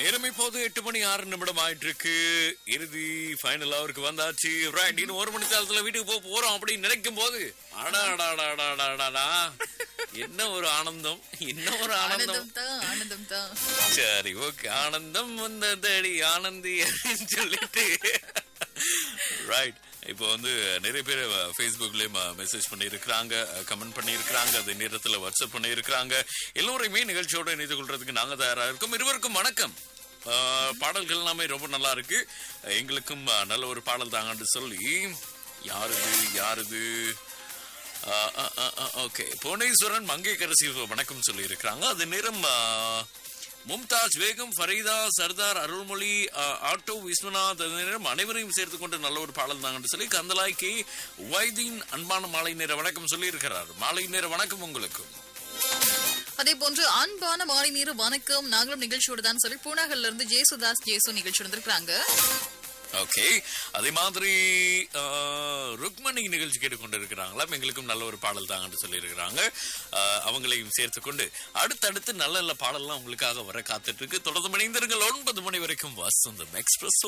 நேரம் இப்போது எட்டு மணி ஆறு நிமிடம் ஆயிட்டு இருக்கு இறுதி ஃபைனல் அவருக்கு வந்தாச்சு ரைட் இன்னும் ஒரு மணி நேரத்துல வீட்டுக்கு போக போறோம் அப்படின்னு நினைக்கும் போது அடா அடா அடா அடா அடா, அடா, அடா. என்ன ஒரு ஆனந்தம் என்ன ஒரு ஆனந்தம் ஆனந்தம் தான் ஆனந்தம் தான் சரி ஓகே ஆனந்தம் வந்ததடி ஆனந்தி அப்படின்னு சொல்லிட்டு ரைட் இப்போ வந்து நிறைய பேர் ஃபேஸ்புக்லயும் மெசேஜ் பண்ணியிருக்கிறாங்க கமெண்ட் பண்ணியிருக்கிறாங்க அதே நேரத்தில் வாட்ஸ்அப் பண்ணியிருக்கிறாங்க எல்லோரையுமே நிகழ்ச்சியோட இணைந்து கொள்றதுக்கு நாங்க தயாரா இருக்கோம் இருவருக்கும் வணக்கம் அஹ், பாடல்கள் எல்லாமே ரொம்ப நல்லா இருக்கு எங்களுக்கும் அஹ், நல்ல ஒரு பாடல் தாங்கன்னு சொல்லி யாருது யாருது ஓகே புவனேஸ்வரன் மங்கைக்கரசி வணக்கம் சொல்லி இருக்கிறாங்க அது நேரம் ஆ, மும்தாஜ் வேகம் ஃபரீதா சர்தார் அருள்மொழி ஆ, ஆட்டோ விஸ்வநாத் அது நேரம் அனைவரையும் சேர்த்து கொண்டு நல்ல ஒரு பாடல் தாங்கன்னு சொல்லி கந்தலாய்க்கு வைதீன் அன்பான மாலை நேர வணக்கம் சொல்லி இருக்கிறார் மாலை நேர வணக்கம் உங்களுக்கு அதே போன்று அன்பான மாலை நீர் வணக்கம் நாங்களும் நிகழ்ச்சியோட தான் சொல்லி பூனாகல்ல இருந்து ஜேசுதாஸ் ஜேசு நிகழ்ச்சி வந்திருக்காங்க ஓகே அதே மாதிரி ஆ, ருக்மணி நிகழ்ச்சி கேட்டுக்கொண்டிருக்கிறாங்களாம் எங்களுக்கும் நல்ல ஒரு பாடல் தாங்கன்னு சொல்லியிருக்கிறாங்க ஆ, அவங்களையும் சேர்த்துக்கொண்டு அடுத்தடுத்து நல்ல நல்ல பாடல்லாம் உங்களுக்காக வர காத்துட்டு இருக்கு தொடர்ந்து மணிந்திருங்கள் ஒன்பது மணி வரைக்கும் வசந்தம் எக்ஸ்பிரஸ்